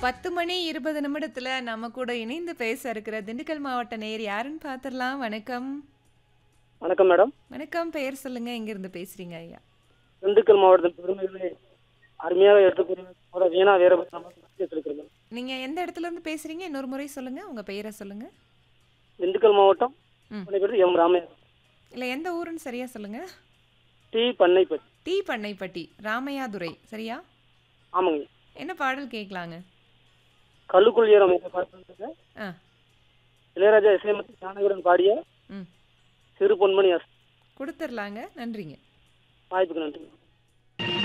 பத்து மணி இருபது நிமிடத்துல நம்ம கூட இணைந்து பேச இருக்கிற திண்டுக்கல் மாவட்ட நேர் யாருன்னு பார்த்துடலாம் வணக்கம் வணக்கம் மேடம் வணக்கம் பெயர் சொல்லுங்க எங்க இருந்து பேசுறீங்க ஐயா திண்டுக்கல் மாவட்டத்தின் பெருமைகளை அருமையாக எடுத்துக்கூடிய வீணா வீரபத்ரம் பேசியிருக்கிறேன் நீங்க எந்த இடத்துல இருந்து பேசுறீங்க இன்னொரு முறை சொல்லுங்க உங்க பெயரை சொல்லுங்க திண்டுக்கல் மாவட்டம் ம். பண்ணைப்பட்டி எம் ராமையா இல்ல எந்த ஊருன்னு சரியா சொல்லுங்க டி பண்ணைப்பட்டி டி பண்ணைப்பட்டி ராமையாதுரை சரியா ஆமாங்க என்ன பாடல் கேட்கலாங்க கல்லுக்குள் ஈரம் என்ற பாட்டு ஆ இளையராஜா இசையமைத்து ஜானகரன் பாடிய ம் சிறு பொன்மணி அஸ் கொடுத்துர்லாங்க நன்றிங்க வாய்ப்புக்கு நன்றி